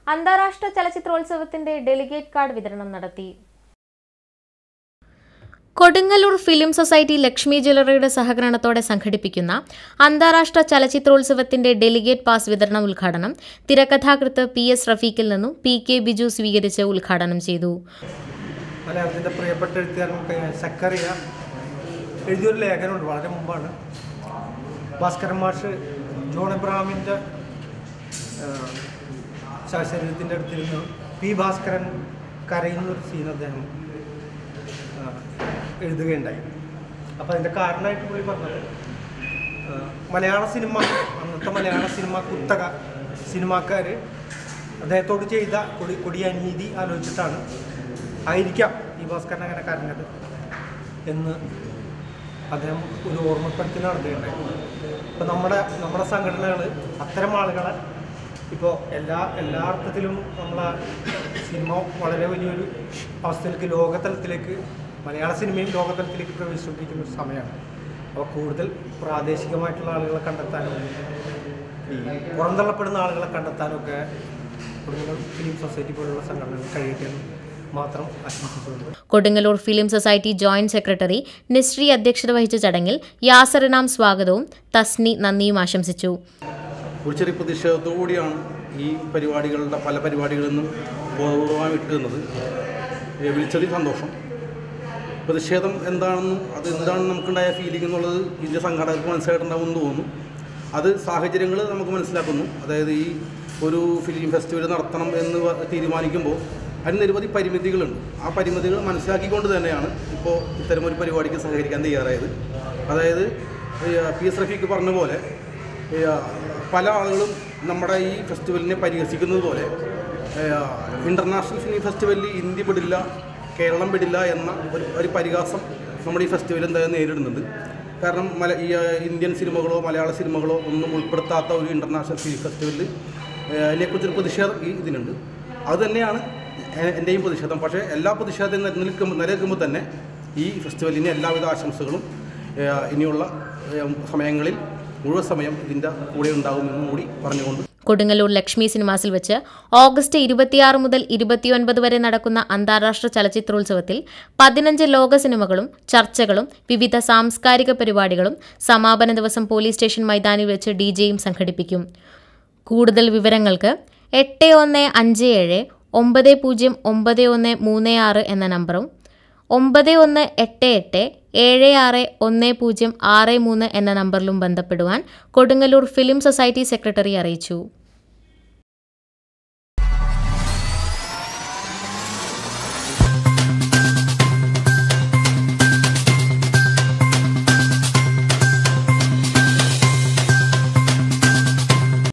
അന്താരാഷ്ട്ര ചലച്ചിത്രോത്സവത്തിന്റെ delegate card വിതരണം നടത്തി കൊടുങ്ങല്ലൂർ ഫിലിം സൊസൈറ്റി ലക്ഷ്മി ജ്വല്ലറിയുടെ സഹകരണത്തോടെ സംഘടിപ്പിക്കുന്ന അന്താരാഷ്ട്ര ചലച്ചിത്രോത്സവത്തിന്റെ ഡെലിഗേറ്റ് പാസ് വിതരണ ഉദ്ഘാടനം തിരക്കഥാകൃത്ത് പി എസ് റഫീഖിൽ നിന്നും പി കെ ബിജു സ്വീകരിച്ച് ഉദ്ഘാടനം ചെയ്തു മലയാളത്തിൻ്റെ പ്രിയപ്പെട്ട എഴുത്തുകാരൻ സക്കറിയ എഴുതിയൊരു ലേഖനമുണ്ട് വളരെ മുമ്പാണ് ഭാസ്കരൻ മാഷ് ജോൺ എബ്രഹാമിൻ്റെ ശരീരത്തിൻ്റെ അടുത്തിരുന്ന് പി ഭാസ്കരൻ കരയുന്നൊരു സീൻ അദ്ദേഹം ആ, എഴുതുകയുണ്ടായി അപ്പോൾ അതിൻ്റെ കാരണമായിട്ട് പുള്ളി പറഞ്ഞത് ആ, മലയാള സിനിമ അന്നത്തെ മലയാള സിനിമ കുത്തക സിനിമാക്കാർ അദ്ദേഹത്തോട് ചെയ്ത കൊടി കൊടിയ അനീതി ആലോചിച്ചിട്ടാണ് ആയിരിക്കാം ഈ ഭാസ്കരൻ അങ്ങനെ കരഞ്ഞത് എന്ന് അദ്ദേഹം ഒരു ഓർമ്മപ്പെടുത്തി നടത്തുകയുണ്ടായി ഇപ്പോൾ നമ്മുടെ നമ്മുടെ സംഘടനകൾ അത്തരം ആളുകളെ ഇപ്പോൾ എല്ലാ എല്ലാ അർത്ഥത്തിലും നമ്മളെ സിനിമ വളരെ വലിയൊരു അവസ്ഥയിലേക്ക് ലോകതലത്തിലേക്ക് മലയാള സിനിമയും ലോകതലത്തിലേക്ക് പ്രവേശിച്ചുകൊണ്ടിരിക്കുന്ന ഒരു സമയമാണ് അപ്പോൾ കൂടുതൽ പ്രാദേശികമായിട്ടുള്ള ആളുകളെ കണ്ടെത്താനും ഈ പുറന്തള്ളപ്പെടുന്ന ആളുകളെ കണ്ടെത്താനും ഒക്കെ കൊടുങ്ങല്ലൂർ ഫിലിം സൊസൈറ്റി പോലുള്ള സംഘടനകൾ കഴിയട്ടെ എന്ന് മാത്രം ആശംസിച്ചുകൊണ്ട് Kodungallur film society joint secretary നിശ്രീ അധ്യക്ഷത വഹിച്ച ചടങ്ങിൽ യാസറിനാം സ്വാഗതവും തസ്നി നന്ദിയും ആശംസിച്ചു ഒരു ചെറിയ പ്രതിഷേധത്തോടുകൂടിയാണ് ഈ പരിപാടികളുടെ പല പരിപാടികളിൽ നിന്നും ബോധപൂർവമായി വിട്ടുന്നത് ഏ, വിളിച്ചതിൽ സന്തോഷം പ്രതിഷേധം എന്താണെന്നും അത് എന്താണ് നമുക്കുണ്ടായ ഫീലിംഗ് എന്നുള്ളത് ഇതിൻ്റെ സംഘാടകർക്ക് മനസ്സിലായിട്ടുണ്ടാവുമെന്ന് തോന്നുന്നു അത് സാഹചര്യങ്ങൾ നമുക്ക് മനസ്സിലാക്കുന്നു അതായത് ഈ ഒരു ഫിലിം ഫെസ്റ്റിവൽ നടത്തണം എന്ന് വ- തീരുമാനിക്കുമ്പോൾ അതിന് നിരവധി പരിമിതികളുണ്ട് ആ പരിമിതികൾ മനസ്സിലാക്കിക്കൊണ്ട് തന്നെയാണ് ഇപ്പോൾ ഇത്തരമൊരു പരിപാടിക്ക് സഹകരിക്കാൻ തയ്യാറായത് അതായത് ഈ, പി എസ് റഫീഖ് പറഞ്ഞ പോലെ ഈ, പല ആളുകളും നമ്മുടെ ഈ ഫെസ്റ്റിവലിനെ പരിഹസിക്കുന്നത് പോലെ ഇൻ്റർനാഷണൽ ഫിലിം ഫെസ്റ്റിവലിൽ ഇന്ത്യ വിടില്ല കേരളം വിടില്ല എന്ന ഒരു ഒരു പരിഹാസം നമ്മുടെ ഈ ഫെസ്റ്റിവൽ എന്തായാലും നേരിടുന്നുണ്ട് കാരണം മല ഈ ആ, ഇന്ത്യൻ സിനിമകളോ മലയാള സിനിമകളോ ഒന്നും ഉൾപ്പെടുത്താത്ത ഒരു ഇൻ്റർനാഷണൽ ഫിലിം ഫെസ്റ്റിവലിൽ അതിനെക്കുറിച്ചൊരു പ്രതിഷേധം ഈ ഇതിനുണ്ട് അത് തന്നെയാണ് എ- എൻ്റെയും പ്രതിഷേധം പക്ഷേ എല്ലാ പ്രതിഷേധവും നിലനിൽക്കുമ്പോൾ നിലനിൽക്കുമ്പോൾ തന്നെ ഈ ഫെസ്റ്റിവലിന് എല്ലാവിധ ആശംസകളും ഏ, ഇനിയുള്ള ഏ, സമയങ്ങളിൽ മുഴുവൻ സമയം ഇതിൻ്റെ കൂടെ ഉണ്ടാകുമെന്നും കൂടി പറഞ്ഞുകൊണ്ട് കൊടുങ്ങല്ലൂർ ലക്ഷ്മി സിനിമാസിൽ വെച്ച് ഓഗസ്റ്റ് ഇരുപത്തിയാറ് മുതൽ ഇരുപത്തിയൊൻപത് വരെ നടക്കുന്ന അന്താരാഷ്ട്ര ചലച്ചിത്രോത്സവത്തിൽ പതിനഞ്ച് ലോക സിനിമകളും ചർച്ചകളും വിവിധ സാംസ്കാരിക പരിപാടികളും സമാപന ദിവസം പോലീസ് സ്റ്റേഷൻ മൈതാനിൽ വെച്ച് ഡി ജെയും സംഘടിപ്പിക്കും കൂടുതൽ വിവരങ്ങൾക്ക് എട്ട് ഒന്ന് അഞ്ച് ഏഴ് ഒമ്പത് പൂജ്യം ഒമ്പത് ഒന്ന് മൂന്ന് ആറ് എന്ന നമ്പറും ഒമ്പത് ഒന്ന് എട്ട് എട്ട് ഏഴ് ആറ് ഒന്ന് പൂജ്യം ആറ് മൂന്ന് എന്ന നമ്പറിലും ബന്ധപ്പെടുവാൻ കൊടുങ്ങല്ലൂർ ഫിലിം സൊസൈറ്റി സെക്രട്ടറി അറിയിച്ചു